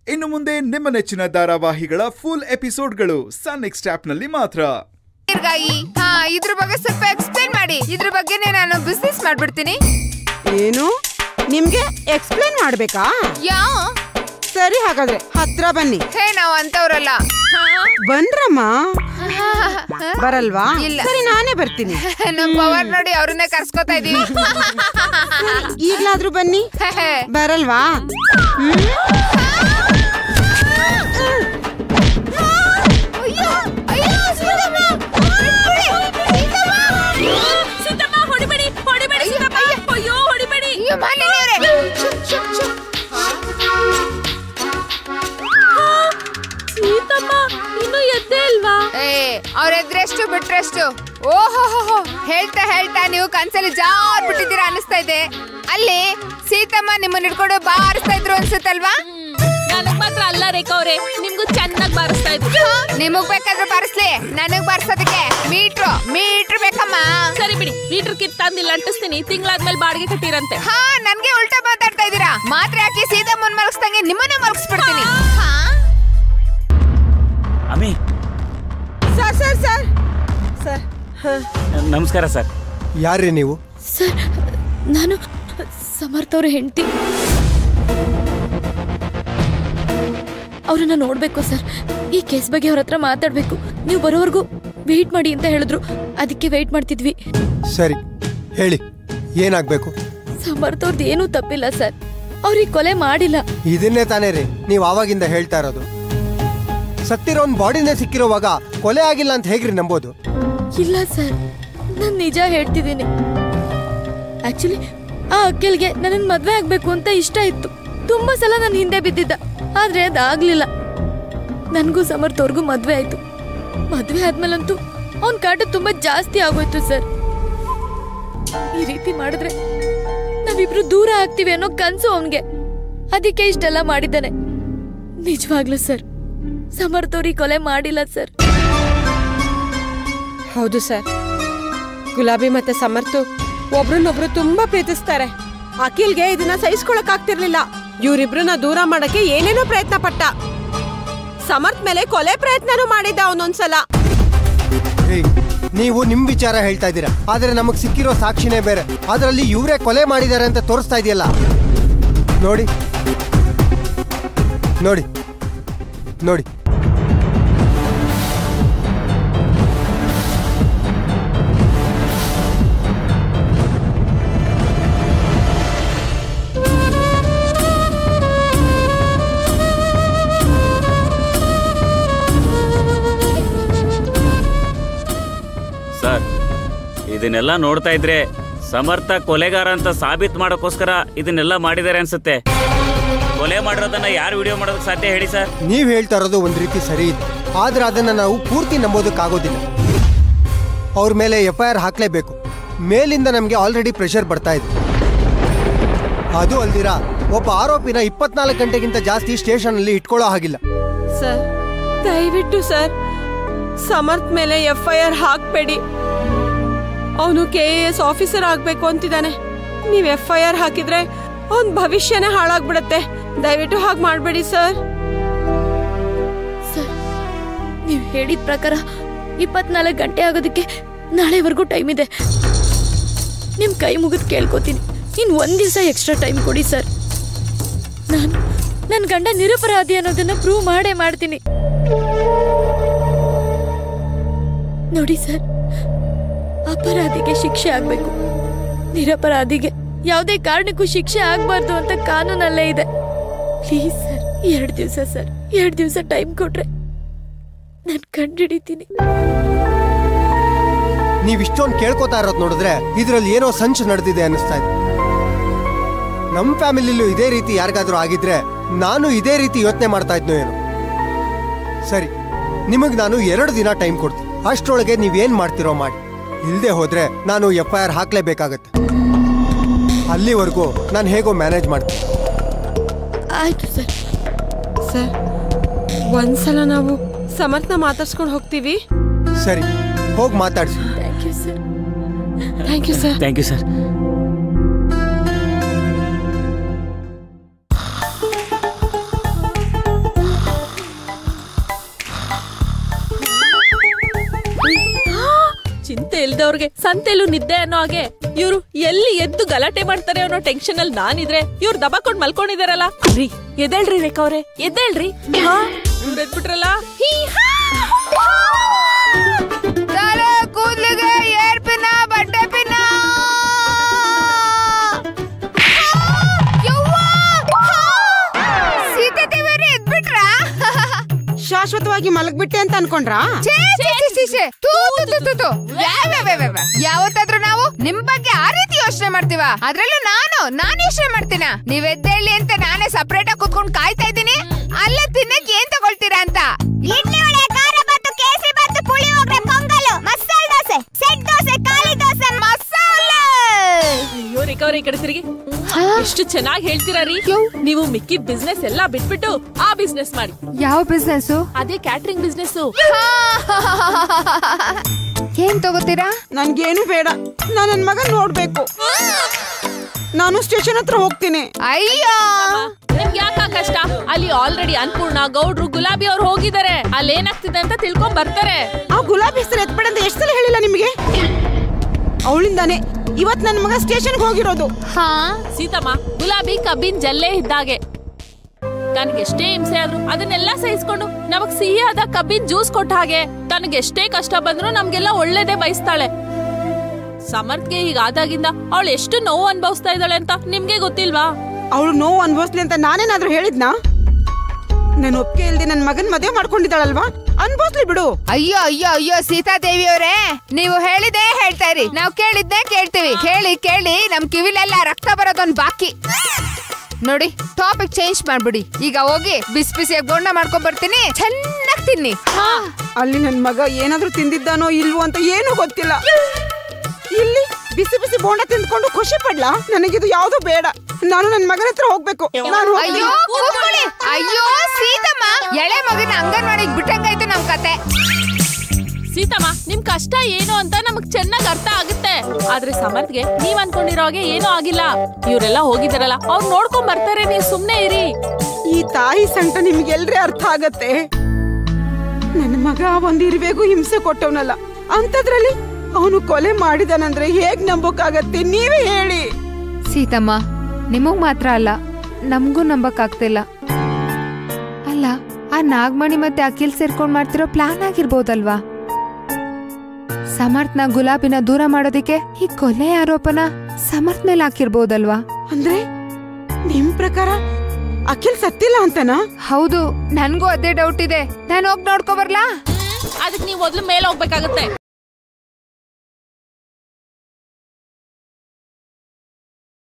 ಇನ್ನು ಮುಂದೆ ನಿಮ್ಮ ನೆಚ್ಚಿನ ಧಾರಾವಾಹಿಗಳ ಫುಲ್ ಎಪಿಸೋಡ್ಗಳು ಸನ್ ನೆಕ್ಸ್ಟ್ ಆಪ್ನಲ್ಲಿ ಮಾತ್ರ ನೀರ್ಗಾಯಿ ಹಾ ಇದ್ರ ಬಗ್ಗೆ ಸ್ವಲ್ಪ ಎಕ್ಸ್ಪ್ಲೈನ್ ಮಾಡಿ ಇದ್ರ ಬಗ್ಗೆನೇ ನಾನು ಬಿಸ್ನೆಸ್ ಮಾಡ್ಬಿಡ್ತೀನಿ ಏನು ನಿಮ್ಗೆ ಎಕ್ಸ್ಪ್ಲೇನ್ ಮಾಡ್ಬೇಕಾ ಯಾ ಸರಿ ಹಾಗಾದ್ರೆ ಹತ್ರ ಬನ್ನಿ ಹೇ ನಾವು ಅಂತವ್ರಲ್ಲ ಬಂದ್ರಮ್ಮ ಬರಲ್ವಾ ಇಲ್ಲ. ಸರಿ ನಾನೇ ಬರ್ತೀನಿ ನಮ್ ಪವರ್ ನೋಡಿ ಅವ್ರನ್ನೇ ಕರ್ಸ್ಕೊತಾ ಇದೀವಿ ಈಗ್ಲಾದ್ರೂ ಬನ್ನಿ ಬರಲ್ವಾ ಹ್ಮ್? ಸೀತಮ್ಮ ಹೊಡಿಬೇಡಿ ಹೊಡಿಬೇಡಿ ಸೀತಮ್ಮ ಅಯ್ಯೋ ಹೊಡಿಬೇಡಿ ಅಯ್ಯೋ ಮಾಲಿನಿ ಅವ್ರೆ ಸೀತಮ್ಮ ಇನ್ನು ಎದ್ದೇ ಇಲ್ವಾ ಏ ಅವ್ರ ಎದ್ರೆಷ್ಟು ಬಿಟ್ರೆಷ್ಟು ಓಹೋ ಹೇಳ್ತಾ ಹೇಳ್ತಾ ನೀವು ಕನ್ಸಲ್ಲಿ ಜಾರ್ ಬಿಟ್ಟಿದ್ದೀರಾ ಅನಿಸ್ತಾ ಇದೆ ಅಲ್ಲಿ ಸೀತಮ್ಮ ನಿಮ್ಮನ್ನ ಹಿಡ್ಕೊಂಡು ಬಾರಿಸ್ತಾ ಇದ್ರು ಅನ್ಸುತ್ತಲ್ವಾ ನನಗ್ ಮಾತ್ರ ಅಲ್ಲ ರೇಖಾ ಅವ್ರೆ ನಿಮ್ಗೂ ಚೆನ್ನಾಗಿ ಬಾರಿಸ್ತಾ ಇದ್ರು ನಿಮಗ್ ಬೇಕಾದ್ರೆ ಬಾರಿಸ್ಲಿ ನನಗ್ ಬಾರಿಸೋದಕ್ಕೆ ಮೀಟ್ರು ಮೀಟ್ರು ಬೇಕಮ್ಮ ಸರಿ ಬಿಡಿ ಮೀಟರ್ ಕಿತ್ ತಂದಿಲ್ಲ ಅಂಟಿಸ್ತೀನಿ ತಿಂಗಳಾದ್ಮೇಲೆ ಬಾಡಿಗೆ ಕಟ್ಟಿರಂತೆ ಹಾ ನನ್ಗೆ ಉಲ್ಟಾ ಮಾತಾಡ್ತಾ ಇದ್ದೀರಾ ಮಾತ್ರ ಹಾಕಿ ಸೀತಮ್ಮನ್ ಮಲಗಿಸ್ದಂಗೆ ನಿಮ್ಮನ್ನ ಮಲಗಿಸ್ಬಿಡ್ತೀನಿ ಹಾ ಅಮ್ಮಿ ಸರ್ ಸರ್ ಸರ್ ಸರ್ ಹ. ನಮಸ್ಕಾರ ಸರ್ ಯಾರ್ರಿ ನೀವು ಸರ್ ನಾನು ಸಮರ್ಥ ಅವ್ರ ಹೆಂಡತಿ ಅವ್ರನ್ನ ನೋಡ್ಬೇಕು ಸರ್ ಈ ಕೇಸ್ ಬಗ್ಗೆ ಅವ್ರ ಹತ್ರ ಮಾತಾಡ್ಬೇಕು ನೀವು ಬರೋವರೆಗೂ ವೆಯ್ಟ್ ಮಾಡಿ ಅಂತ ಹೇಳಿದ್ರು ಅದಕ್ಕೆ ವೆಯ್ಟ್ ಮಾಡ್ತಿದ್ವಿ ಸರಿ ಹೇಳಿ ಏನಾಗ್ಬೇಕು ಸಮರ್ಥ ಅವ್ರದ್ದು ಏನೂ ತಪ್ಪಿಲ್ಲ ಸರ್ ಅವ್ರಿಗೆ ಕೊಲೆ ಮಾಡಿಲ್ಲ ಇದನ್ನೇ ತಾನೇ ರೀ ನೀವು ಆವಾಗಿಂದ ಹೇಳ್ತಾ ಇರೋದು ಸತ್ತಿರೋ ಒಂದು ಬಾಡಿನೇ ಸಿಕ್ಕಿರೋವಾಗ ಕೊಲೆ ಆಗಿಲ್ಲ ಅಂತ ಹೇಗ್ರಿ ನಂಬೋದು ಇಲ್ಲ ಸರ್ ನಾನು ನಿಜ ಹೇಳ್ತಿದ್ದೀನಿ ಆಕ್ಚುಲಿ ಆ ಅಕ್ಕೆಲ್ಗೆ ನನ್ನ ಮದ್ವೆ ಆಗ್ಬೇಕು ಅಂತ ಇಷ್ಟ ಇತ್ತು ತುಂಬಾ ಸಲ ನಾನು ಹಿಂದೆ ಬಿದ್ದಿದ್ದ ಆದ್ರೆ ಅದಾಗ್ಲಿಲ್ಲ ನನ್ಗೂ ಸಮರ್ಥ ಅವ್ರಿಗೂ ಮದ್ವೆ ಆಯ್ತು ಮದ್ವೆ ಆದ್ಮೇಲಂತೂ ಅವ್ನ್ ಕಾಟ ತುಂಬಾ ಜಾಸ್ತಿ ಆಗೋಯ್ತು ಸರ್ ಈ ರೀತಿ ಮಾಡಿದ್ರೆ ನಾವಿಬ್ರು ದೂರ ಆಗ್ತೀವಿ ಅನ್ನೋ ಕನ್ಸು ಅವನ್ಗೆ ಅದಕ್ಕೆ ಇಷ್ಟೆಲ್ಲ ಮಾಡಿದ್ದಾನೆ ನಿಜವಾಗ್ಲೂ ಸರ್ ಸಮರ್ಥ ಅವ್ರಿಗೆ ಕೊಲೆ ಮಾಡಿಲ್ಲ ಸರ್ ಹೌದು ಸರ್ ಗುಲಾಬಿ ಮತ್ತೆ ಸಮರ್ಥು ಒಬ್ರನ್ನೊಬ್ರು ತುಂಬಾ ಪ್ರೀತಿಸ್ತಾರೆ ಅಖಿಲ್ಗೆ ಇದನ್ನ ಸಹಿಸ್ಕೊಳಕ್ ಆಗ್ತಿರ್ಲಿಲ್ಲ ಇವ್ರಿಬ್ರನ್ನ ದೂರ ಮಾಡಕ್ಕೆ ಏನೇನೋ ಪ್ರಯತ್ನ ಪಟ್ಟ ಸಮರ್ಥ್ ಮೇಲೆ ಕೊಲೆ ಪ್ರಯತ್ನನೂ ಮಾಡಿದ್ದ ಅವನೊಂದ್ಸಲ ಏಯ್ ನೀವು ನಿಮ್ ವಿಚಾರ ಹೇಳ್ತಾ ಇದ್ದೀರಾ ಆದ್ರೆ ನಮಗ್ ಸಿಕ್ಕಿರೋ ಸಾಕ್ಷಿನೇ ಬೇರೆ ಅದರಲ್ಲಿ ಇವರೇ ಕೊಲೆ ಮಾಡಿದ್ದಾರೆ ಅಂತ ತೋರಿಸ್ತಾ ಇದೆಯಲ್ಲ ನೋಡಿ ನೋಡಿ ನೋಡಿ ಸರ್ ಇದನ್ನೆಲ್ಲ ನೋಡ್ತಾ ಇದ್ರೆ ಸಮರ್ಥ ಕೊಲೆಗಾರ ಅಂತ ಸಾಬೀತ್ ಮಾಡೋಕ್ಕೋಸ್ಕರ ಇದನ್ನೆಲ್ಲ ಮಾಡಿದ್ದಾರೆ ಅನ್ಸುತ್ತೆ ಕೊಲೆ ಮಾಡಿರೋದನ್ನ ಯಾರು ವಿಡಿಯೋ ಮಾಡೋದಕ್ಕೆ ಸಾಧ್ಯ ಹೇಳಿ ಸರ್ ನೀವ್ ಹೇಳ್ತಾ ಇರೋದು ಒಂದ್ ರೀತಿ ಸರಿ ಇದೆ ಆದ್ರೆ ಅದನ್ನ ನಾವು ಪೂರ್ತಿ ನಂಬೋದಕ್ಕಾಗೋದಿಲ್ಲ ಅವ್ರ ಮೇಲೆ ಎಫ್ ಐ ಆರ್ ಹಾಕ್ಲೇಬೇಕು ಮೇಲಿಂದ ನಮ್ಗೆ ಆಲ್ರೆಡಿ ಪ್ರೆಷರ್ ಬರ್ತಾ ಇದೆ ಅದು ಅಲ್ದಿರ ಒಬ್ಬ ಆರೋಪಿನ ಇಪ್ಪತ್ನಾಲ್ಕು ಗಂಟೆಗಿಂತ ಜಾಸ್ತಿ ಸ್ಟೇಷನ್ ಅಲ್ಲಿ ಇಟ್ಕೊಳ್ಳೋ ಹಾಗಿಲ್ಲ ಸರ್ ದಯವಿಟ್ಟು ಸರ್ ಸಮರ್ಥ್ ಮೇಲೆ ಎಫ್ ಐ ಆರ್ ಹಾಕ್ಬೇಡಿ ಅವನು ಕೆ ಎ ಎಸ್ ಆಫೀಸರ್ ಆಗ್ಬೇಕು ಅಂತಿದ್ದಾನೆ ನೀವ್ ಎಫ್ ಐ ಆರ್ ಹಾಕಿದ್ರೆ ಅವನ್ ಭವಿಷ್ಯನೇ ಹಾಳಾಗ್ಬಿಡತ್ತೆ ದಯವಿಟ್ಟು ಹಾಗೆ ಮಾಡಬೇಡಿ ಸರ್ ಸರ್ ನೀವು ಹೇಳಿದ ಪ್ರಕಾರ ಇಪ್ಪತ್ನಾಲ್ಕು ಗಂಟೆ ಆಗೋದಕ್ಕೆ ನಾಳೆವರೆಗೂ ಟೈಮ್ ಇದೆ ನಿಮ್ ಕೈ ಮುಗಿದು ಕೇಳ್ಕೊತೀನಿ ಇನ್ ಒಂದ್ ದಿವಸ ಎಕ್ಸ್ಟ್ರಾ ಟೈಮ್ ಕೊಡಿ ಸರ್ ನಾನು ನನ್ನ ಗಂಡ ನಿರಪರಾಧಿ ಅನ್ನೋದನ್ನ ಪ್ರೂವ್ ಮಾಡೇ ಮಾಡ್ತೀನಿ ನೋಡಿ ಸರ್ ಅಪರಾಧಿಗೆ ಶಿಕ್ಷೆ ಆಗ್ಬೇಕು ನಿರಪರಾಧಿಗೆ ಯಾವುದೇ ಕಾರಣಕ್ಕೂ ಶಿಕ್ಷೆ ಆಗ್ಬಾರ್ದು ಅಂತ ಕಾನೂನಲ್ಲೇ ಇದೆ ಪ್ಲೀಸ್ ಸರ್ ಎರಡು ದಿವಸ ಸರ್ ಎರಡು ದಿವಸ ಟೈಮ್ ಕೊಟ್ರೆ ನಾನು ಕಂಡಿಡಿತೀನಿ ನೀವ್ ಇಷ್ಟೊಂದು ಕೇಳ್ಕೊತಾ ಇರೋದು ನೋಡಿದ್ರೆ ಇದ್ರಲ್ಲಿ ಏನೋ ಸಂಚು ನಡೆದಿದೆ ಅನ್ನಿಸ್ತಾ ಇದೆ ನಮ್ ಫ್ಯಾಮಿಲಿಲೂ ಇದೇ ರೀತಿ ಯಾರಿಗಾದ್ರೂ ಆಗಿದ್ರೆ ನಾನು ಇದೇ ರೀತಿ ಯೋಚನೆ ಮಾಡ್ತಾ ಇದ್ನೋ ಏನೋ ಸರಿ ನಿಮಗ್ ನಾನು ಎರಡು ದಿನ ಟೈಮ್ ಕೊಡ್ತೀನಿ ಅಷ್ಟರೊಳಗೆ ನೀವೇನ್ ಮಾಡ್ತಿರೋ ಮಾಡಿ ಇಲ್ದೆ ಹೋದ್ರೆ ನಾನು ಎಫ್ ಐ ಆರ್ ಹಾಕ್ಲೇಬೇಕಾಗತ್ತೆ ಅಲ್ಲಿವರೆಗೂ ನಾನು ಹೇಗೋ ಮ್ಯಾನೇಜ್ ಮಾಡ್ತೀನಿ ಆಯ್ತು ಸರ್ ಸರ್ ಒಂದ್ಸಲ ನಾವು ಸಮರ್ಥನ ಮಾತಾಡ್ಸ್ಕೊಂಡು ಹೋಗ್ತೀವಿ ಸರಿ ಹೋಗಿ ಮಾತಾಡ್ಸಿ thank you sir thank you sir thank you sir ಇಲ್ದವ್ರಿಗೆ ಸಂತೆಲು ನಿದ್ದೆ ಅನ್ನೋ ಹಾಗೆ ಇವ್ರು ಎಲ್ಲಿ ಎದ್ದು ಗಲಾಟೆ ಮಾಡ್ತಾರೆ ಅನ್ನೋ ಟೆನ್ಷನ್ ಅಲ್ಲಿ ನಾನಿದ್ರೆ ಇವ್ರು ದಬಾಕೊಂಡ್ ಮಲ್ಕೊಂಡಿದಾರಲ್ಲ ರೀ ಎದ್ದೇಳ್ರಿ ರೇಖಾ ಅವ್ರೆ ಎದ್ದೇಳ್ರಿ ಹಾ ಇವ್ರು ಎದ್ಬಿಟ್ರಲ್ಲ ತಲೆ ಕೂದ್ಲಿಗೆ ಏರ್ ಪಿನ್ನ ಬಟ್ಟೆ ಪಿನ್ನ ಯವ್ವಾ! ಸೀತೆ ದೇವಿಯವ್ರು ಎದ್ಬಿಟ್ರಾ ಶಾಶ್ವತವಾಗಿ ಮಲಗ್ಬಿಟ್ಟೆ ಅಂತ ಅನ್ಕೊಂಡ್ರಾ ಛೇ, ಛೇ, ಛೇ, ಛೇ, ಛೇ. ಥು, ಥು, ಥು, ಥು, ಥು. ವ್ಯಾ, ವ್ಯಾ, ವ್ಯಾ, ವ್ಯಾ, ವ್ಯಾ. ಯಾವತ್ತಾದ್ರೂ ನಾವು ನಿಮ್ ಬಗ್ಗೆ ಆ ರೀತಿ ಯೋಚನೆ ಮಾಡ್ತೀವ ಅದ್ರಲ್ಲೂ ನಾನು ನಾನ್ ಯೋಚನೆ ಮಾಡ್ತೀನ ನೀವ್ ಎದ್ದೇಳಿ ಅಂತ ನಾನೇ ಸಪರೇಟ್ ಆಗಿ ಕುತ್ಕೊಂಡು ಕಾಯ್ತಾ ಇದ್ದೀನಿ ಅಲ್ಲೇ ತಿನ್ನಕ್ ಏನ್ ತಗೊಳ್ತೀರಾ ಅಂತ ಇಡ್ಲಿ ವಡೆ ಖಾರ ಬಾತು ಕೇಸರಿ ಬಾತು ಪುಳಿಯೋಗರೆ ಪೊಂಗಲ್ ಮಸಾಲ ದೋಸೆ ಸೆಟ್ ದೋಸೆ ಖಾಲಿ ದೋಸೆ ಮಸಾಲೆ ಅಯ್ಯೋ ರೇಖಾ ಅವ್ರೆ ಈ ಕಡೆ ತಿರುಗಿ ಎಷ್ಟು ಚೆನ್ನಾಗಿ ಹೇಳ್ತೀರಾ ರೀ ನೀವು ಮಿಕ್ಕಿದ ಬಿಸ್ನೆಸ್ ಎಲ್ಲಾ ಬಿಟ್ಬಿಟ್ಟು ಆ ಬಿಸ್ನೆಸ್ ಮಾಡಿ ಯಾವ ಬಿಸ್ನೆಸ್ ಅದೇ ಕ್ಯಾಟ್ರಿಂಗ್ ಬಿಸ್ನೆಸ್ ಏನ್ ತಗೋತೀರಾ ನನ್ಗೇನು ಬೇಡ ನಾನ್ ನನ್ ಮಗನ್ ನೋಡ್ಬೇಕು ನಾನು ಸ್ಟೇಷನ್ ಹತ್ರ ಹೋಗ್ತೀನಿ ಅಯ್ಯೋ ನಿಮ್ಗೆ ಯಾಕ ಕಷ್ಟ ಅಲ್ಲಿ ಆಲ್ರೆಡಿ ಅನ್ಪೂರ್ಣ ಗೌಡ್ರು ಗುಲಾಬಿ ಅವ್ರು ಹೋಗಿದ್ದಾರೆ ಅಲ್ಲಿ ಏನಾಗ್ತಿದೆ ಅಂತ ತಿಳ್ಕೊಂಡ್ ಬರ್ತಾರೆ ಆ ಗುಲಾಬಿ ಹೆಸರು ಎತ್ಬೇಡ ಅಂತ ಎಷ್ಟು ಸಲ ಹೇಳಿಲ್ಲ ನಿಮಗೆ ಅವಳಿಂದಾನೆ ಇವತ್ ನನ್ ಮಗ ಸ್ಟೇಷನ್ಗೆ ಹೋಗಿರೋದು ಹಾ ಸೀತಮ್ಮ ಗುಲಾಬಿ ಕಬ್ಬಿನ ಜಲ್ಲೆ ಇದ್ದಾಗೆ ತನಗೆಷ್ಟೇ ಹಿಂಸೆ ಆದ್ರೂ ಅದನ್ನೆಲ್ಲ ಸಹಿಸ್ಕೊಂಡು ನಮಗ್ ಸಿಹಿಯಾದ ಕಬ್ಬಿನ ಜ್ಯೂಸ್ ಕೊಟ್ಟ ಹಾಗೆ ತನಗೆಷ್ಟೇ ಕಷ್ಟ ಬಂದ್ರು ನಮ್ಗೆಲ್ಲ ಒಳ್ಳೇದೇ ಬಯಸ್ತಾಳೆ ಸಮರ್ಥ್ಗೆ ಹೀಗಾದಾಗಿಂದ ಅವಳು ಎಷ್ಟು ನೋವು ಅನುಭವಿಸ್ತಾ ಇದ್ದಾಳೆ ಅಂತ ನಿಮ್ಗೆ ಗೊತ್ತಿಲ್ವಾ ಅವಳು ನೋವು ಅನ್ಭವಿಸ್ಲಿ ಅಂತ ನಾನೇನಾದ್ರೂ ಹೇಳಿದ್ನಾ ನಾನು ಒಪ್ಪಿಗೆ ಇಲ್ದೆ ನನ್ ಮಗನ್ ಮದುವೆ ಮಾಡ್ಕೊಂಡಿದ್ದಾಳಲ್ವಾ ಅನ್ಭವಿಸ್ಲಿ ಬಿಡು ಅಯ್ಯೋ ಅಯ್ಯೋ ಅಯ್ಯೋ ಸೀತಾದೇವಿ ಅವರೇ ನೀವು ಹೇಳಿದೆ ಹೇಳ್ತಾ ಇರಿ ನಾವು ಕೇಳಿದ್ದೆ ಕೇಳ್ತೀವಿ ಕೇಳಿ ಕೇಳಿ ನಮ್ ಕಿವಿಲೆಲ್ಲ ರಕ್ತ ಬರೋದೊಂದ್ ಬಾಕಿ ನೋಡಿ ಟಾಪಿಕ್ ಚೇಂಜ್ ಮಾಡ್ಬಿಡಿ ಈಗ ಹೋಗಿ ಬಿಸಿ ಬಿಸಿಯಾಗಿ ಬೋಂಡ ಮಾಡ್ಕೊಂಡ್ ಬರ್ತೀನಿ ಚೆನ್ನಾಗಿ ತಿನ್ನಿ ಅಲ್ಲಿ ನನ್ ಮಗ ಏನಾದ್ರೂ ತಿಂದಿದ್ದಾನೋ ಇಲ್ವೋ ಅಂತ ಏನೂ ಗೊತ್ತಿಲ್ಲ ಇಲ್ಲಿ ಬಿಸಿ ಬಿಸಿ ಬೋಂಡ ತಿಂದ್ಕೊಂಡು ಖುಷಿ ಪಡ್ಲಾ ನನಗಿದು ಯಾವ್ದು ಬೇಡ ನಾನು ನನ್ ಮಗನ ಹತ್ರ ಹೋಗ್ಬೇಕು ನಾನು ಹೋಗ್ತೀನಿ. ಅಯ್ಯೋ ಕೂತ್ಕೊಳ್ಳಿ. ಅಯ್ಯೋ ಸೀತಮ್ಮ ಎಳೆ ಮಗನ ಅಂಗನವಾಡಿಗೆ ಬಿಟ್ಟಂಗಾಯ್ತು ನಮ್ ಕತೆ ಸೀತಮ್ಮ ನಿಮ್ ಕಷ್ಟ ಏನು ಅಂತ ನಮಗ್ ಚೆನ್ನಾಗ್ ಅರ್ಥ ಆಗುತ್ತೆ ಆದ್ರೆ ಸಮರ್ಥ್ಗೆ ನೀವ್ ಅನ್ಕೊಂಡಿರೋ ಹಾಗೆ ಏನೂ ಆಗಿಲ್ಲ ಇವರೆಲ್ಲ ಹೋಗಿದಾರಲ್ಲ ಅವ್ರು ನೋಡ್ಕೊಂಡ್ ಬರ್ತಾರೆ ನೀವ್ ಸುಮ್ನೆ ಇರಿ ಈ ತಾಯಿ ಸಂಕಟ ನಿಮ್ಗೆಲ್ರೇ ಅರ್ಥ ಆಗತ್ತೆ ನನ್ನ ಮಗ ಒಂದ್ ಇರುವೆಗೂ ಹಿಂಸೆ ಕೊಟ್ಟವನಲ್ಲ ಅಂತದ್ರಲ್ಲಿ ಅವನು ಕೊಲೆ ಮಾಡಿದಾನಂದ್ರೆ ಹೇಗ್ ನಂಬೋಕಾಗತ್ತೆ ನೀವೇ ಹೇಳಿ ಸೀತಮ್ಮ ನಿಮಗ್ ಮಾತ್ರ ಅಲ್ಲ ನಮಗೂ ನಂಬಕ್ ಆಗ್ತಿಲ್ಲ ಅಲ್ಲ ಆ ನಾಗಮಣಿ ಮತ್ತೆ ಅಖಿಲ್ ಸೇರ್ಕೊಂಡ್ ಮಾಡ್ತಿರೋ ಪ್ಲಾನ್ ಆಗಿರ್ಬೋದಲ್ವಾ ಸಮರ್ಥ್ನ ಗುಲಾಬಿನ ದೂರ ಮಾಡೋದಿಕ್ಕೆ ಈ ಕೊಲೆ ಆರೋಪನ ಸಮರ್ಥ್ ಮೇಲೆ ಹಾಕಿರ್ಬೋದಲ್ವಾ ಅಂದ್ರೆ ನಿಮ್ ಪ್ರಕಾರ ಅಖಿಲ್ ಸತ್ತಿಲ್ಲ ಅಂತನಾ ಹೌದು ನನ್ಗೂ ಅದೇ ಡೌಟ್ ಇದೆ ನಾನು ಹೋಗಿ ನೋಡ್ಕೊ ಬರ್ಲಾ ಅದಕ್ಕೆ ನೀವ್ ಮೊದ್ಲು ಮೇಲೆ ಹೋಗ್ಬೇಕಾಗತ್ತೆ